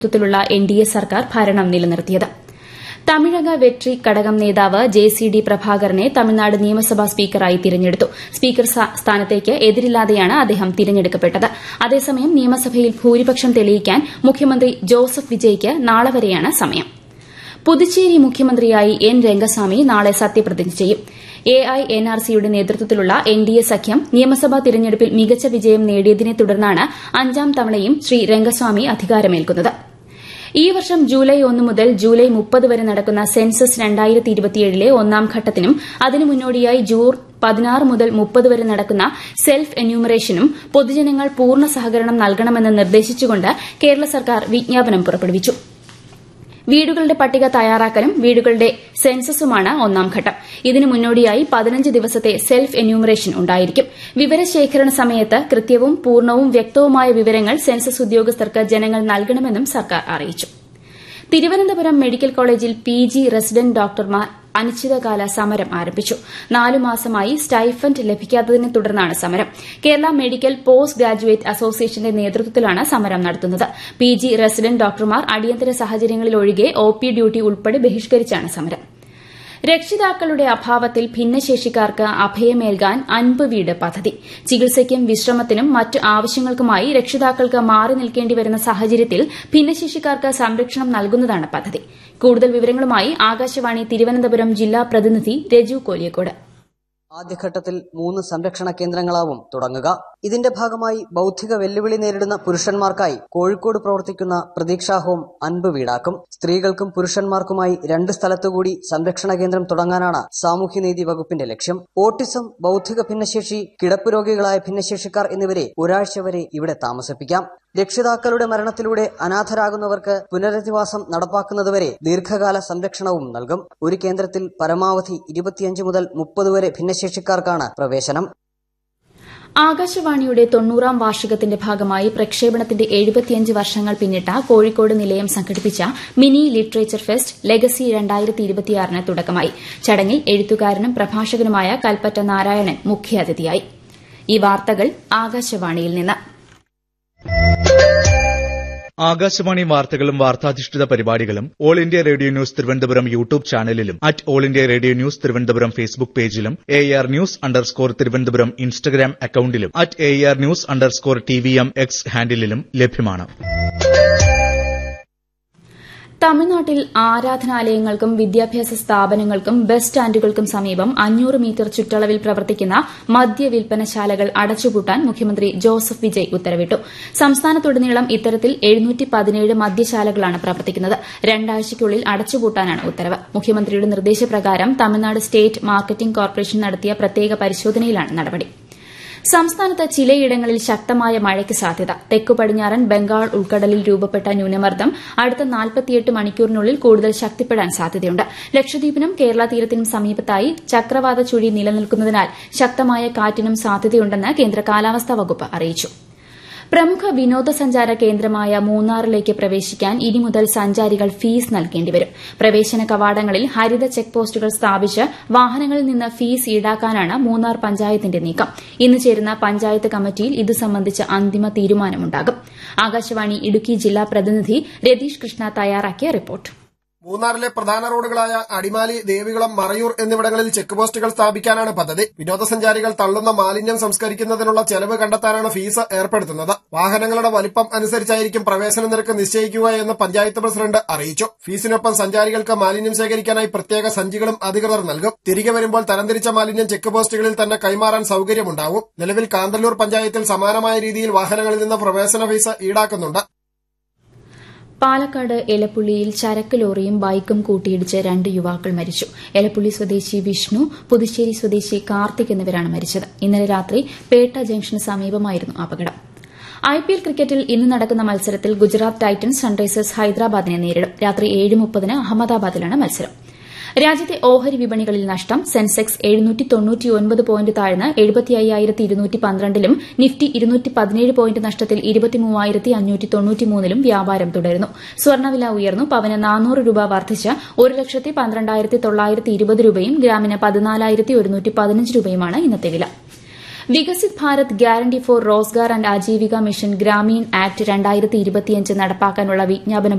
നേതൃത്വത്തിലുള്ള എൻഡിഎ സർക്കാർ ഭരണം നിലനിർത്തിയത് തമിഴക വെട്രി കടകം നേതാവ് ജെ സി ഡി പ്രഭാകരനെ തമിഴ്നാട് നിയമസഭാ സ്പീക്കറായി തിരഞ്ഞെടുത്തു സ്പീക്കർ സ്ഥാനത്തേക്ക് എതിരില്ലാതെയാണ് അദ്ദേഹം തിരഞ്ഞെടുക്കപ്പെട്ടത് അതേസമയം നിയമസഭയിൽ ഭൂരിപക്ഷം തെളിയിക്കാൻ മുഖ്യമന്ത്രി ജോസഫ് വിജയ്ക്ക് നാളെ വരെയാണ് സമയം പുതുച്ചേരി മുഖ്യമന്ത്രിയായി എൻ രംഗസ്വാമി നാളെ സത്യപ്രതിജ്ഞ ചെയ്യും എഐഎൻആർസിയുടെ നേതൃത്വത്തിലുള്ള എൻഡിഎ സഖ്യം നിയമസഭാ തിരഞ്ഞെടുപ്പിൽ മികച്ച വിജയം നേടിയതിനെ തുടർന്നാണ് അഞ്ചാം തവണയും ശ്രീ രംഗസ്വാമി അധികാരമേൽക്കുന്നത് ഈ വർഷം ജൂലൈ ഒന്ന് മുതൽ ജൂലൈ മുപ്പത് വരെ നടക്കുന്ന സെൻസസ് ലെ ഒന്നാം ഘട്ടത്തിനും അതിനു മുന്നോടിയായി ജൂൺ പതിനാറ് മുതൽ മുപ്പത് വരെ നടക്കുന്ന സെൽഫ് എന്യൂമറേഷനും പൊതുജനങ്ങൾ പൂർണ്ണ സഹകരണം നൽകണമെന്ന് നിർദ്ദേശിച്ചുകൊണ്ട് കേരള സർക്കാർ വിജ്ഞാപനം പുറപ്പെടുവിച്ചു വീടുകളുടെ പട്ടിക തയ്യാറാക്കലും വീടുകളുടെ സെൻസസുമാണ് ഒന്നാം ഘട്ടം ഇതിനു മുന്നോടിയായി പതിനഞ്ച് ദിവസത്തെ സെൽഫ് എന്യൂമറേഷൻ ഉണ്ടായിരിക്കും വിവരശേഖരണ സമയത്ത് കൃത്യവും പൂർണ്ണവും വ്യക്തവുമായ വിവരങ്ങൾ സെൻസസ് ഉദ്യോഗസ്ഥർക്ക് ജനങ്ങൾ നൽകണമെന്നും സർക്കാർ അറിയിച്ചു തിരുവനന്തപുരം മെഡിക്കൽ കോളേജിൽ പി ജി റെസിഡന്റ് ഡോക്ടർമാർ അനിശ്ചിതകാല സമരം ആരംഭിച്ചു നാലു മാസമായി സ്റ്റൈഫൻഡ് ലഭിക്കാത്തതിനെ തുടർന്നാണ് സമരം കേരള മെഡിക്കൽ പോസ്റ്റ് ഗ്രാജുവേറ്റ് അസോസിയേഷന്റെ നേതൃത്വത്തിലാണ് സമരം നടത്തുന്നത് പി ജി റെസിഡന്റ് ഡോക്ടർമാർ അടിയന്തര സാഹചര്യങ്ങളിലൊഴികെ ഒ പി ഡ്യൂട്ടി ഉൾപ്പെടെ ബഹിഷ്കരിച്ചാണ് സമരം രക്ഷിതാക്കളുടെ അഭാവത്തിൽ ഭിന്നശേഷിക്കാർക്ക് അഭയമേൽകാൻ അൻപ് വീട് പദ്ധതി ചികിത്സയ്ക്കും വിശ്രമത്തിനും മറ്റ് ആവശ്യങ്ങൾക്കുമായി രക്ഷിതാക്കൾക്ക് മാറി നിൽക്കേണ്ടി വരുന്ന സാഹചര്യത്തിൽ ഭിന്നശേഷിക്കാർക്ക് സംരക്ഷണം നൽകുന്നതാണ് പദ്ധതി കൂടുതൽ വിവരങ്ങളുമായി ആകാശവാണി തിരുവനന്തപുരം ജില്ലാ പ്രതിനിധി രജു കോലിയക്കോട് ആദ്യഘട്ടത്തിൽ മൂന്ന് സംരക്ഷണ കേന്ദ്രങ്ങളാവും തുടങ്ങുക ഇതിന്റെ ഭാഗമായി ബൌദ്ധിക വെല്ലുവിളി നേരിടുന്ന പുരുഷന്മാർക്കായി കോഴിക്കോട് പ്രവർത്തിക്കുന്ന പ്രതീക്ഷാ ഹോം അൻപ് വീടാക്കും സ്ത്രീകൾക്കും പുരുഷന്മാർക്കുമായി രണ്ട് സ്ഥലത്തുകൂടി സംരക്ഷണ കേന്ദ്രം തുടങ്ങാനാണ് സാമൂഹ്യനീതി വകുപ്പിന്റെ ലക്ഷ്യം ഓട്ടിസം ബൌദ്ധിക ഭിന്നശേഷി കിടപ്പ് രോഗികളായ ഭിന്നശേഷിക്കാർ എന്നിവരെ ഒരാഴ്ച വരെ ഇവിടെ താമസിപ്പിക്കാം രക്ഷിതാക്കളുടെ മരണത്തിലൂടെ അനാഥരാകുന്നവർക്ക് പുനരധിവാസം നടപ്പാക്കുന്നതുവരെ ദീർഘകാല സംരക്ഷണവും നൽകും ഒരു കേന്ദ്രത്തിൽ പരമാവധി ഇരുപത്തിയഞ്ച് മുതൽ മുപ്പത് വരെ ഭിന്നശേഷിക്കാർക്കാണ് പ്രവേശനം ആകാശവാണിയുടെ തൊണ്ണൂറാം വാർഷികത്തിന്റെ ഭാഗമായി പ്രക്ഷേപണത്തിന്റെ എഴുപത്തിയഞ്ച് വർഷങ്ങൾ പിന്നിട്ട കോഴിക്കോട് നിലയം സംഘടിപ്പിച്ച മിനി ലിറ്ററേച്ചർ ഫെസ്റ്റ് ലെഗസി രണ്ടായിരത്തി ഇരുപത്തിയാറിന് തുടക്കമായി ചടങ്ങിൽ എഴുത്തുകാരനും പ്രഭാഷകനുമായ കൽപ്പറ്റ നാരായണൻ മുഖ്യാതിഥിയായി ഈ വാർത്തകൾ ആകാശവാണിയിൽ നിന്ന് ആകാശവാണി വാർത്തകളും വാർത്താധിഷ്ഠിത പരിപാടികളും all India radio news Thiruvananthapuram YouTube ചാനലിലും at all India radio news Thiruvananthapuram Facebook പേജിലും A R news underscore Thiruvananthapuram Instagram അക്കൌണ്ടിലും at A R news underscore T V M X ഹാൻഡിലും ലഭ്യമാണ് തമിഴ്നാട്ടിൽ ആരാധനാലയങ്ങൾക്കും വിദ്യാഭ്യാസ സ്ഥാപനങ്ങൾക്കും ബസ് സ്റ്റാൻഡുകൾക്കും സമീപം അഞ്ഞൂറ് മീറ്റർ ചുറ്റളവിൽ പ്രവർത്തിക്കുന്ന മദ്യവിൽപ്പനശാലകൾ അടച്ചുപൂട്ടാൻ മുഖ്യമന്ത്രി ജോസഫ് വിജയ് ഉത്തരവിട്ടു സംസ്ഥാനത്തുടനീളം ഇത്തരത്തിൽ മദ്യശാലകളാണ് പ്രവർത്തിക്കുന്നത് രണ്ടാഴ്ചയ്ക്കുള്ളിൽ അടച്ചുപൂട്ടാനാണ് ഉത്തരവ് മുഖ്യമന്ത്രിയുടെ നിർദ്ദേശപ്രകാരം തമിഴ്നാട് സ്റ്റേറ്റ് മാർക്കറ്റിംഗ് കോർപ്പറേഷൻ നടത്തിയ പ്രത്യേക പരിശോധനയിലാണ് നടപടി സംസ്ഥാനത്ത് ചിലയിടങ്ങളിൽ ശക്തമായ മഴയ്ക്ക് സാധ്യത തെക്കു പടിഞ്ഞാറൻ ബംഗാൾ ഉൾക്കടലിൽ രൂപപ്പെട്ട ന്യൂനമർദ്ദം അടുത്ത നാൽപ്പത്തിയെട്ട് മണിക്കൂറിനുള്ളിൽ കൂടുതൽ ശക്തിപ്പെടാൻ സാധ്യതയുണ്ട് ലക്ഷദ്വീപിനും കേരള തീരത്തിനും സമീപത്തായി ചക്രവാത ചുഴി നിലനിൽക്കുന്നതിനാൽ ശക്തമായ കാറ്റിനും സാധ്യതയുണ്ടെന്ന് കേന്ദ്ര കാലാവസ്ഥാ വകുപ്പ് അറിയിച്ചു പ്രമുഖ വിനോദസഞ്ചാര കേന്ദ്രമായ മൂന്നാറിലേക്ക് പ്രവേശിക്കാൻ ഇനി മുതൽ സഞ്ചാരികൾ ഫീസ് നൽകേണ്ടിവരും പ്രവേശന കവാടങ്ങളിൽ ഹരിത ചെക്ക് പോസ്റ്റുകൾ സ്ഥാപിച്ച് വാഹനങ്ങളിൽ നിന്ന് ഫീസ് ഈടാക്കാനാണ് മൂന്നാർ പഞ്ചായത്തിന്റെ നീക്കം ഇന്ന് ചേരുന്ന പഞ്ചായത്ത് കമ്മിറ്റിയിൽ ഇതു സംബന്ധിച്ച് അന്തിമ തീരുമാനമുണ്ടാകും ആകാശവാണി ഇടുക്കി ജില്ലാ പ്രതിനിധി രതീഷ് കൃഷ്ണ തയ്യാറാക്കിയ റിപ്പോർട്ട് മൂന്നാറിലെ പ്രധാന റോഡുകളായ അടിമാലി ദേവികുളം മറയൂർ എന്നിവിടങ്ങളിൽ ചെക്ക് പോസ്റ്റുകൾ സ്ഥാപിക്കാനാണ് പദ്ധതി വിനോദസഞ്ചാരികൾ തള്ളുന്ന മാലിന്യം സംസ്കരിക്കുന്നതിനുള്ള ചെലവ് കണ്ടെത്താനാണ് ഫീസ് ഏർപ്പെടുത്തുന്നത് വാഹനങ്ങളുടെ വലിപ്പം അനുസരിച്ചായിരിക്കും പ്രവേശന നിരക്ക് നിശ്ചയിക്കുക എന്ന് പഞ്ചായത്ത് പ്രസിഡന്റ് അറിയിച്ചു ഫീസിനൊപ്പം സഞ്ചാരികൾക്ക് മാലിന്യം ശേഖരിക്കാനായി പ്രത്യേക സഞ്ചികളും അധികൃതർ നൽകും തിരികെ വരുമ്പോൾ തരംതിരിച്ച മാലിന്യം ചെക്ക് പോസ്റ്റുകളിൽ തന്നെ കൈമാറാൻ സൌകര്യമുണ്ടാവും നിലവിൽ കാന്തല്ലൂർ പഞ്ചായത്തിൽ സമാനമായ രീതിയിൽ വാഹനങ്ങളിൽ നിന്ന് പ്രവേശന ഫീസ് ഈടാക്കുന്നുണ്ട് പാലക്കാട് എലപ്പുള്ളിയിൽ ചരക്ക് ലോറിയും ബൈക്കും കൂട്ടിയിടിച്ച് രണ്ട് യുവാക്കൾ മരിച്ചു എലപ്പുള്ളി സ്വദേശി വിഷ്ണു പുതുശ്ശേരി സ്വദേശി കാർത്തിക് എന്നിവരാണ് മരിച്ചത് ഇന്നലെ രാത്രി പേട്ട ജംഗ്ഷന് സമീപമായിരുന്നു അപകടം ഐപിഎൽ ക്രിക്കറ്റിൽ ഇന്ന് നടക്കുന്ന മത്സരത്തിൽ ഗുജറാത്ത് ടൈറ്റൻസ് സൺറൈസേഴ്സ് ഹൈദരാബാദിനെ നേരിടും രാത്രി ഏഴ് മുപ്പതിന് അഹമ്മദാബാദിലാണ് മത്സരം രാജ്യത്തെ ഓഹരി വിപണികളിൽ നഷ്ടം സെൻസെക്സ് എഴുന്നൂറ്റി തൊണ്ണൂറ്റിയൊൻപത് പോയിന്റ് താഴ്ന്ന് എഴുപത്തി അയ്യായിരത്തി ഇരുന്നൂറ്റി പന്ത്രണ്ടിലും നിഫ്റ്റി ഇരുന്നൂറ്റി പതിനേഴ് പോയിന്റ് നഷ്ടത്തിൽ ഇരുപത്തിമൂവായിരത്തി അഞ്ഞൂറ്റി തൊണ്ണൂറ്റിമൂന്നിലും വ്യാപാരം തുടരുന്നു സ്വർണ്ണവില ഉയർന്നു പവന് നാനൂറ് രൂപ വർദ്ധിച്ച് ഒരു ലക്ഷത്തി പന്ത്രണ്ടായിരത്തി തൊള്ളായിരത്തി ഇരുപത് രൂപയും ഗ്രാമിന് പതിനാലായിരത്തി ഒരുന്നൂറ്റി പതിനഞ്ച് രൂപയുമാണ് ഇന്നത്തെ വില Viksit Bharat guarantee for Rozgar and Ajeevika mission Gramin act രണ്ടായിരത്തി ഇരുപത്തിയഞ്ച് നടപ്പാക്കാനുള്ള വിജ്ഞാപനം